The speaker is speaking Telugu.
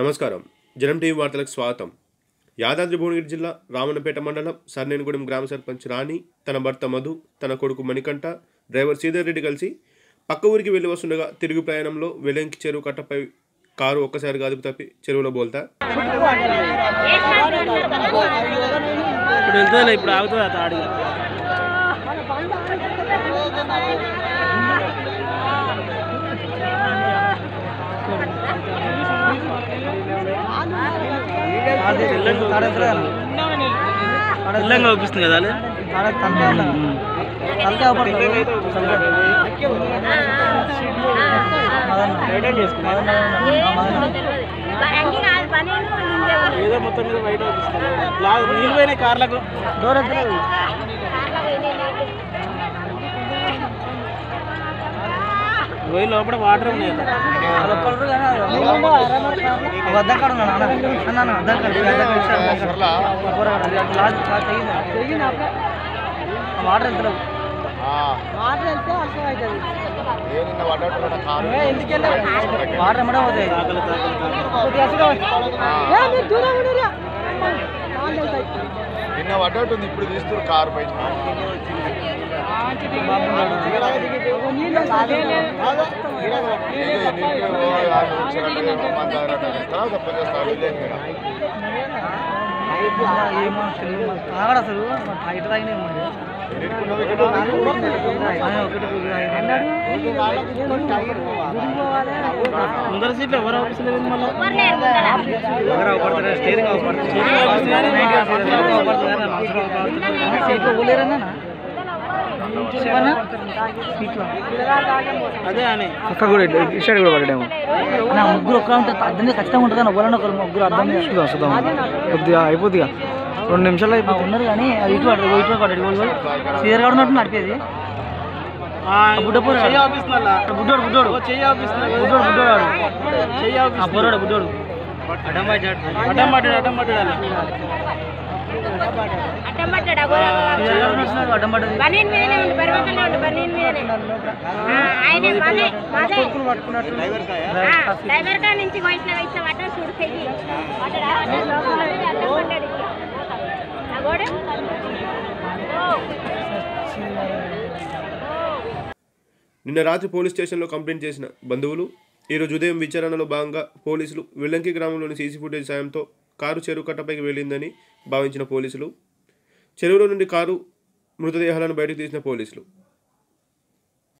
నమస్కారం జనం టీవీ వార్తలకు స్వాగతం యాదాద్రి భువనగిరి జిల్లా రామన్నపేట మండలం సర్నేనుగూడెం గ్రామ సర్పంచ్ రాణి తన భర్త మధు తన కొడుకు మణికంఠ డ్రైవర్ శ్రీధర్ రెడ్డి కలిసి పక్క ఊరికి వెళ్లి వస్తుండగా తిరుగు ప్రయాణంలో వెలంకి చెరువు కట్టపై కారు ఒక్కసారిగా అదుపు తప్పి చెరువులో బోల్తా ఇప్పుడు వెళ్తుందిలే ఇప్పుడు ఆగుతుంది ఆ తాడి తెల్లంగా చూపిస్తుంది కదా అది? ఏదో మొత్తం మీద బయట చూపిస్తుంది లాగు నీళ్ళు పోయినాయి కార్లకు పోయి లోపల వాటర్ ఉన్నాయి వాటర్ వెళ్తారు వాటర్ వెళ్తే అర్థం అవుతుంది వాటర్ ఎమ్మడే పోతాయి తాకలు తాకలు తాకలు కొద్దిగా అసలు- ఏ, మీరు దూరం ఉండరురా. వాళ్ళు వెళ్తాయి. నిన్న పడ్డట్టుంది ఇప్పుడు తీస్తున్నారు కారు పైన ఒక నీళ్ళు వస్తాయి. ఏదో ఎన్నింటికో వాళ్ళు వచ్చినట్టు మన దగ్గర తర్వాత పోలీస్ స్టాఫ్ వెళ్ళేది కదా. ఏమో తెలియదు మరి. తాగడు అసలు మరి బయట తాగినా మరి ఎన్నింటికి ఉన్నది ఇక్కడ ఉంది. ఆయన ఒకటి అన్నాడు గుడికి పోవాలి ముందర సీట్లు ఎవరు ఆఫీసులు మళ్ళీ ఎవరు అవపడతారు స్టేరింగ్ అవపడతారు సీట్లో పోలేరన్నా శివనా సీట్లో అదే అని ఒక్క కూడా ఇష్టాడు కూడా పడేమో నా ముగ్గురు ఒక్క ఉంటే అర్థం ఖచ్చితంగా ఉంటుంది అని ఒకరు ఒకరు ముగ్గురు అర్థం చూద్దాం చూద్దాం కొద్దిగా అయిపోద్దిగా రెండు నిమిషాలు అయిపోయి ఉన్నారు కానీ అది ఇటు పడదు ఇటు పడ్డాడు సీదర్ కూడా ఉన్నట్టు నడిపేది బుడ్డపోరు చెయ్యి ఆఫీసులో బుడ్డోడు బుడ్డోడు చెయ్యి ఆఫీసులో బుడ్డోడు బుడ్డోడు చెయ్యి ఆఫీస్ ఆ పొరడు బుడ్డోడు అడ్డం పట్టాడు అడ్డం పట్టాడు అడ్డం పడ్డాడు సీదర్ కూడా నడుస్తున్నాడు, అడ్డం పడ్డది బనీన్ మీదనే ఉండు బరివకల్లో ఉండు బనీన్ మీదనే ఆ, ఆయనే మాదే మాదే ఆ, డ్రైవర్ గా నుంచి పోయిన ఇట్లా పడ్డా చూడు చెయ్యి పడ్డాడా? అడ్డం పడ్డాడు ఇట్లా. ఆ గోడ నిన్న రాత్రి పోలీస్ స్టేషన్లో కంప్లైంట్ చేసిన బంధువులు ఈరోజు ఉదయం విచారణలో భాగంగా పోలీసులు వెల్లంకి గ్రామంలోని సీసీ ఫుటేజ్ సాయంతో కారు చెరువు కట్టపైకి వెళ్ళిందని భావించిన పోలీసులు చెరువులో నుండి కారు మృతదేహాలను బయటకు తీసిన పోలీసులు